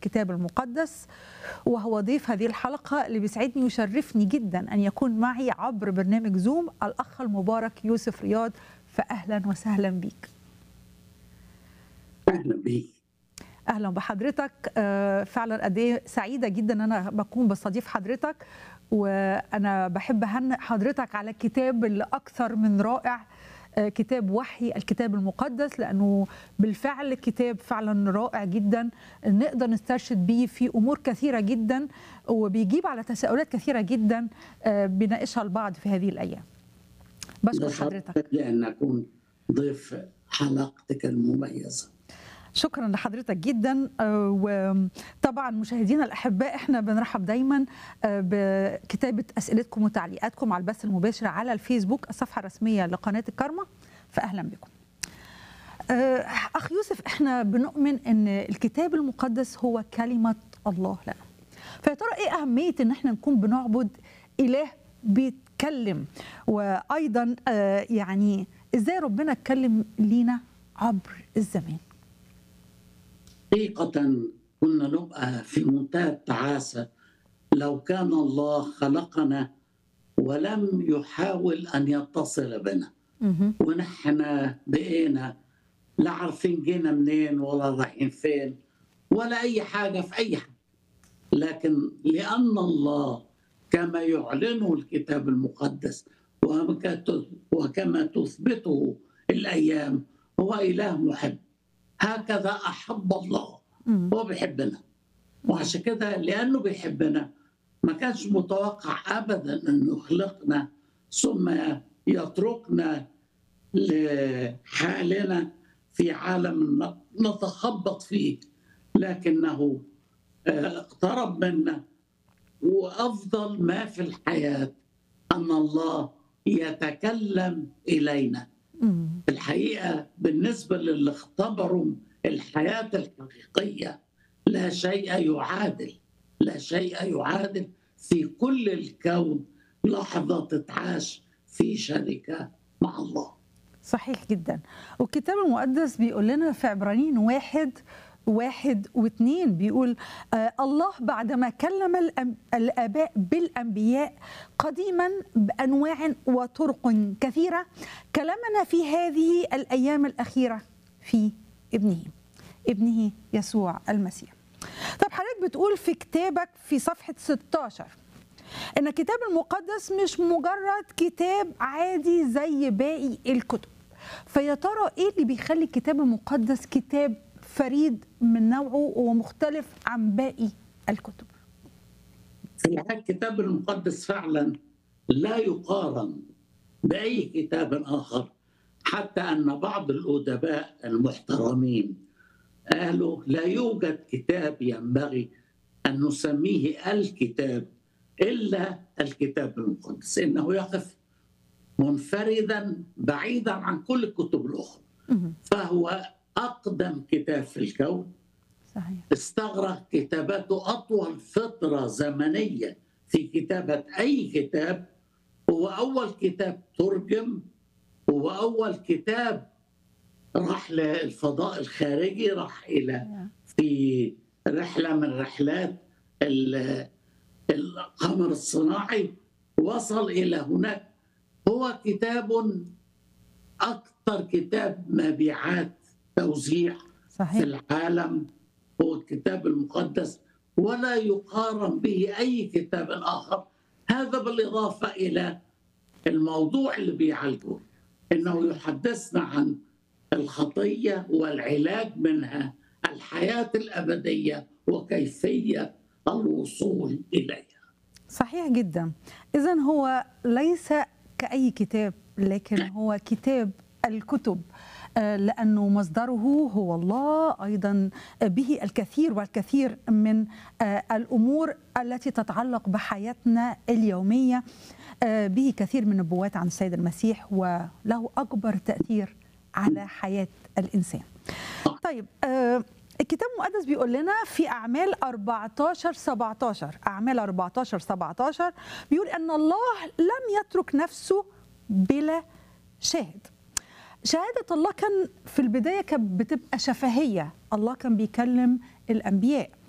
الكتاب المقدس وهو ضيف هذه الحلقة اللي بيسعدني ويشرفني جدا أن يكون معي عبر برنامج زوم الأخ المبارك يوسف رياض فأهلا وسهلا بيك اهلا بيك اهلا بحضرتك آه، فعلا قد ايه سعيده جدا ان انا بكون بستضيف حضرتك وانا بحب اهنئ حضرتك على الكتاب اللي اكثر من رائع آه، كتاب وحي الكتاب المقدس لانه بالفعل كتاب فعلا رائع جدا نقدر نسترشد بيه في امور كثيره جدا وبيجيب على تساؤلات كثيره جدا آه، بناقشها البعض في هذه الايام بشكر حضرتك لان اكون ضيف حلقتك المميزه شكرا لحضرتك جدا آه، وطبعا مشاهدينا الاحباء احنا بنرحب دايما آه، بكتابه اسئلتكم وتعليقاتكم على البث المباشر على الفيسبوك الصفحه الرسميه لقناه الكرمه فاهلا بكم آه، اخ يوسف احنا بنؤمن ان الكتاب المقدس هو كلمه الله لنا فيا ترى ايه اهميه ان احنا نكون بنعبد اله بيتكلم وايضا آه، يعني ازاي ربنا اتكلم لينا عبر الزمان حقيقه كنا نبقى في منتهى التعاسه لو كان الله خلقنا ولم يحاول ان يتصل بنا مهم. ونحن بقينا لا عارفين جينا منين ولا رايحين فين ولا اي حاجه في اي حاجه لكن لان الله كما يعلنه الكتاب المقدس وك- وكما تثبته الايام هو اله محب هكذا احب الله مم. هو بيحبنا وعشان كده لانه بيحبنا ما كانش متوقع ابدا انه يخلقنا ثم يتركنا لحالنا في عالم نتخبط فيه لكنه آه، اقترب منا وافضل ما في الحياه ان الله يتكلم الينا مم. الحقيقه بالنسبه للي اختبروا الحياه الحقيقيه لا شيء يعادل لا شيء يعادل في كل الكون لحظه تتعاش في شركه مع الله صحيح جدا والكتاب المقدس بيقول لنا في عبرانيين واحد واحد واثنين بيقول آه الله بعدما كلم الأم- الآباء بالأنبياء قديما بأنواع وطرق كثيرة كلمنا في هذه الأيام الأخيرة في ابنه ابنه يسوع المسيح طب حضرتك بتقول في كتابك في صفحة 16 ان الكتاب المقدس مش مجرد كتاب عادي زي باقي الكتب فيا ترى ايه اللي بيخلي الكتاب المقدس كتاب فريد من نوعه ومختلف عن باقي الكتب في الحقيقة الكتاب المقدس فعلا لا يقارن بأي كتاب آخر حتى أن بعض الأدباء المحترمين قالوا لا يوجد كتاب ينبغي أن نسميه الكتاب إلا الكتاب المقدس إنه يقف منفردا بعيدا عن كل الكتب الأخرى مهم. فهو أقدم كتاب في الكون صحيح استغرق كتابته أطول فترة زمنية في كتابة أي كتاب هو أول كتاب ترجم هو أول كتاب راح للفضاء الخارجي راح إلى في رحلة من رحلات ال- القمر الصناعي وصل إلى هناك هو كتاب أكثر كتاب مبيعات توزيع في صحيح العالم هو الكتاب المقدس ولا يقارن به اي كتاب اخر هذا بالاضافه الى الموضوع اللي بيعالجه انه يحدثنا عن الخطيه والعلاج منها الحياه الابديه وكيفيه الوصول اليها صحيح جدا اذا هو ليس كاي كتاب لكن هو كتاب الكتب آه، لانه مصدره هو الله ايضا به الكثير والكثير من آه، الامور التي تتعلق بحياتنا اليوميه آه، به كثير من النبوات عن السيد المسيح وله اكبر تاثير على حياه الانسان. طيب آه، الكتاب المقدس بيقول لنا في اعمال 14 17 اعمال 14 17 بيقول ان الله لم يترك نفسه بلا شاهد شهادة الله كان في البداية كانت بتبقى شفهية الله كان بيكلم الأنبياء